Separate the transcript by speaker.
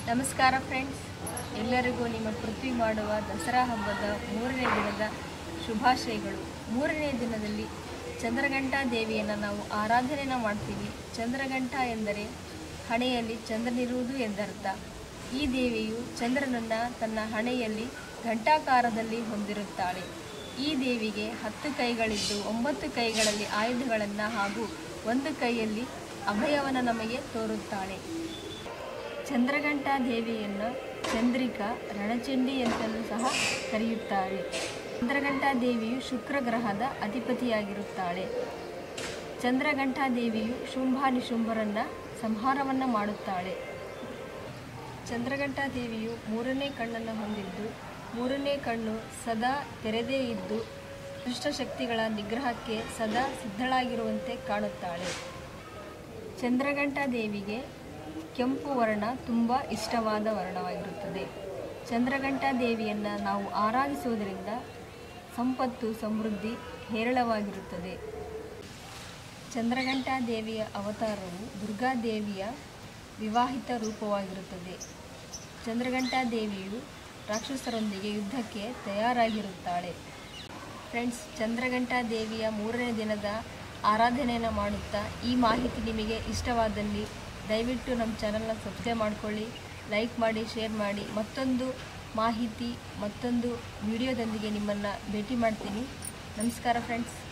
Speaker 1: ನಮಸ್ಕಾರ ಫ್ರೆಂಡ್ಸ್ ಎಲ್ಲರಿಗೂ ನಿಮ್ಮ ಪೃಥ್ವಿ ಮಾಡುವ ದಸರಾ ಹಬ್ಬದ ಮೂರನೇ ದಿನದ ಶುಭಾಶಯಗಳು ಮೂರನೇ ದಿನದಲ್ಲಿ ಚಂದ್ರಘಂಟಾ ದೇವಿಯನ್ನು ನಾವು ಆರಾಧನೆಯನ್ನು ಮಾಡ್ತೀವಿ ಚಂದ್ರಘಂಟ ಎಂದರೆ ಹಣೆಯಲ್ಲಿ ಚಂದ್ರನಿರುವುದು ಎಂದರ್ಥ ಈ ದೇವಿಯು ಚಂದ್ರನನ್ನು ತನ್ನ ಹಣೆಯಲ್ಲಿ ಘಂಟಾಕಾರದಲ್ಲಿ ಹೊಂದಿರುತ್ತಾಳೆ ಈ ದೇವಿಗೆ ಹತ್ತು ಕೈಗಳಿದ್ದು ಒಂಬತ್ತು ಕೈಗಳಲ್ಲಿ ಆಯುಧಗಳನ್ನು ಹಾಗೂ ಒಂದು ಕೈಯಲ್ಲಿ ಅಭಯವನ್ನು ನಮಗೆ ತೋರುತ್ತಾಳೆ ಚಂದ್ರಘಂಟಾ ದೇವಿಯನ್ನು ಚಂದ್ರಿಕಾ ರಣಚಂಡಿ ಅಂತಲೂ ಸಹ ಕರೆಯುತ್ತಾರೆ ಚಂದ್ರಘಂಟಾ ದೇವಿಯು ಶುಕ್ರ ಗ್ರಹದ ಅಧಿಪತಿಯಾಗಿರುತ್ತಾಳೆ ಚಂದ್ರಘಂಟಾ ದೇವಿಯು ಶುಂಭ ನಿಶುಂಭರನ್ನು ಸಂಹಾರವನ್ನು ಮಾಡುತ್ತಾಳೆ ಚಂದ್ರಘಂಟಾ ದೇವಿಯು ಮೂರನೇ ಕಣ್ಣನ್ನು ಹೊಂದಿದ್ದು ಮೂರನೇ ಕಣ್ಣು ಸದಾ ತೆರೆದೇ ಇದ್ದು ದುಷ್ಟಶಕ್ತಿಗಳ ನಿಗ್ರಹಕ್ಕೆ ಸದಾ ಸಿದ್ಧಳಾಗಿರುವಂತೆ ಕಾಣುತ್ತಾಳೆ ಚಂದ್ರಘಂಟಾ ದೇವಿಗೆ ಕೆಂಪು ವರ್ಣ ತುಂಬ ಇಷ್ಟವಾದ ವರ್ಣವಾಗಿರುತ್ತದೆ ಚಂದ್ರಘಂಟಾ ದೇವಿಯನ್ನು ನಾವು ಆರಾಧಿಸುವುದರಿಂದ ಸಂಪತ್ತು ಸಮೃದ್ಧಿ ಹೇರಳವಾಗಿರುತ್ತದೆ ಚಂದ್ರಘಂಟಾ ದೇವಿಯ ಅವತಾರವು ದುರ್ಗಾದೇವಿಯ ವಿವಾಹಿತ ರೂಪವಾಗಿರುತ್ತದೆ ಚಂದ್ರಘಂಟಾ ದೇವಿಯು ರಾಕ್ಷಸರೊಂದಿಗೆ ಯುದ್ಧಕ್ಕೆ ತಯಾರಾಗಿರುತ್ತಾಳೆ ಫ್ರೆಂಡ್ಸ್ ಚಂದ್ರಘಂಟಾ ದೇವಿಯ ಮೂರನೇ ದಿನದ ಆರಾಧನೆಯನ್ನು ಮಾಡುತ್ತಾ ಈ ಮಾಹಿತಿ ನಿಮಗೆ ಇಷ್ಟವಾದಲ್ಲಿ ದಯವಿಟ್ಟು ನಮ್ಮ ಚಾನಲ್ನ ಸಬ್ಸ್ಕ್ರೈಬ್ ಮಾಡಿಕೊಳ್ಳಿ ಲೈಕ್ ಮಾಡಿ ಶೇರ್ ಮಾಡಿ ಮತ್ತೊಂದು ಮಾಹಿತಿ ಮತ್ತೊಂದು ವಿಡಿಯೋದೊಂದಿಗೆ ನಿಮ್ಮನ್ನು ಭೇಟಿ ಮಾಡ್ತೀನಿ ನಮಸ್ಕಾರ ಫ್ರೆಂಡ್ಸ್